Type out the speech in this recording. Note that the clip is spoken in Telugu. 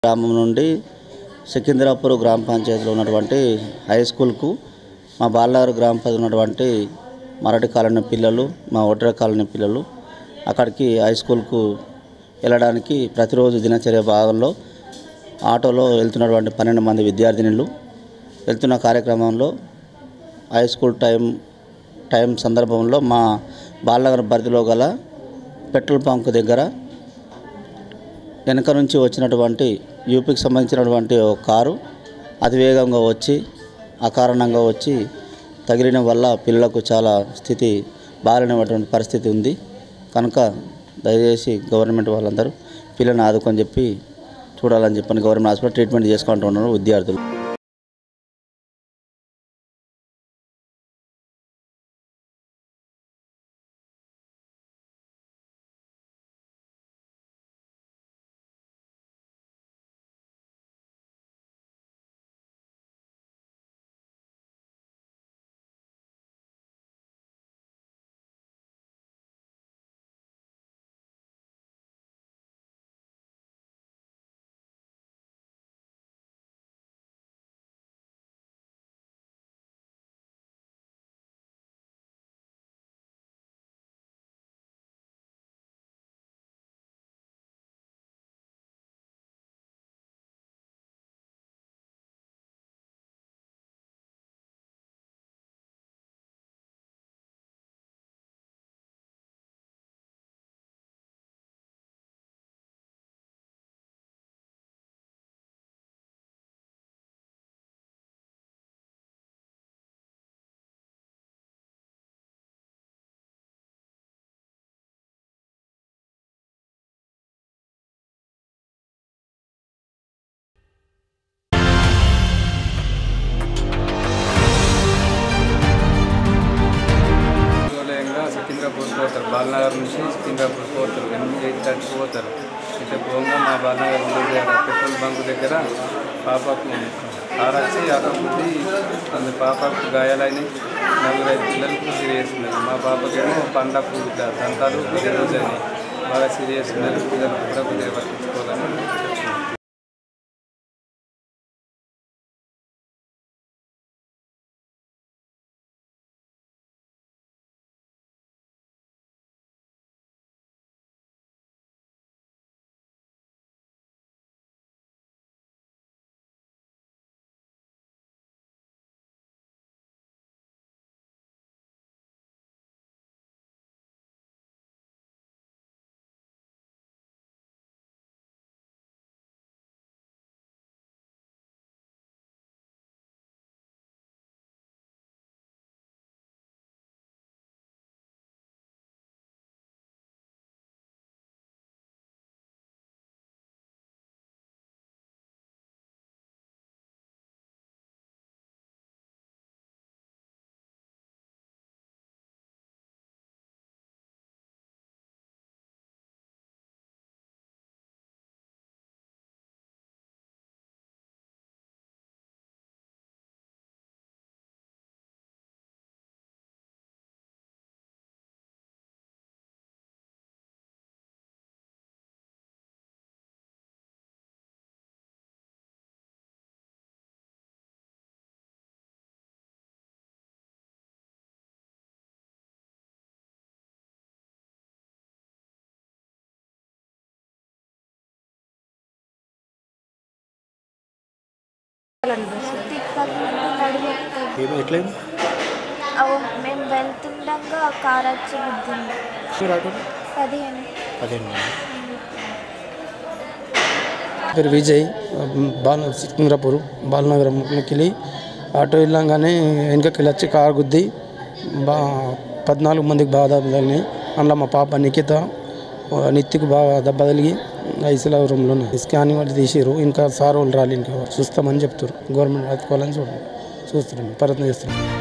గ్రామం నుండి సికింద్రాపూర్ గ్రామ పంచాయతీలో ఉన్నటువంటి హై స్కూల్కు మా బాలనగర్ గ్రామ పంచాయతీ ఉన్నటువంటి మరాఠీ కాలనీ పిల్లలు మా ఒడ్ర కాలనీ పిల్లలు అక్కడికి హై స్కూల్కు వెళ్ళడానికి ప్రతిరోజు దినచర్య భాగంలో ఆటోలో వెళ్తున్నటువంటి పన్నెండు మంది విద్యార్థినులు వెళ్తున్న కార్యక్రమంలో హై స్కూల్ టైం టైం సందర్భంలో మా బాలనగర్ పరిధిలో గల పెట్రోల్ బంక్ దగ్గర వెనక నుంచి వచ్చినటువంటి యూపీకి సంబంధించినటువంటి ఒక కారు అతివేగంగా వచ్చి అకారణంగా వచ్చి తగిలిన వల్ల పిల్లలకు చాలా స్థితి బాగాలేనటువంటి పరిస్థితి ఉంది కనుక దయచేసి గవర్నమెంట్ వాళ్ళందరూ పిల్లల్ని ఆదుకొని చెప్పి చూడాలని చెప్పని గవర్నమెంట్ హాస్పిటల్ ట్రీట్మెంట్ చేసుకుంటూ ఉన్నారు విద్యార్థులు ఉదయంగా సికింద్రాపూర్ పోతారు బాలనగర్ నుంచి సికింద్రాపూర్ పోతారు ఎనిమిది ఎయిట్ థర్టీకి పోతారు అయితే పోగా మా బాలనగర్ ఉంది ఆడ పెట్రోల్ బంక్ దగ్గర పాపకు కారు వచ్చి ఆకబుద్ధి అందు పాపకు గాయాలైనవి నలుగురు ఐదు పిల్లలకు సీరియస్ ఉన్నది మా పాపకేమో పండకు దంతాలు రోజు అయినాయి బాగా సీరియస్ ఉన్నది పిల్లలు కూడా కొద్దిగా పట్టించుకోవాలని చెప్తున్నాను ఏమి ఎట్లయింది అవు మేము వెళ్తుండగా కార్ వచ్చి గుద్దింది మీరు ఆటో పదిహేను పదిహేను మంది పేరు విజయ్ బాల సికింద్రాపూర్ బాలనగరంకి వెళ్ళి ఆటో వెళ్ళంగానే వెనకకి వచ్చి కారు గుద్ది బా పద్నాలుగు మందికి బాగా దెబ్బ తగిలినాయి అందులో మా పాప నిఖిత నిత్యకు బాగా దెబ్బ తగిలి ఐసీలో రూమ్లో ఉన్నాయి స్కానింగ్ వాళ్ళు తీసిరు ఇంకా సార్ వాళ్ళు రాలి ఇంకా చూస్తామని చెప్తారు గవర్నమెంట్ ఆదుకోవాలని చూడండి చూస్తున్నాం ప్రయత్నం చేస్తున్నాం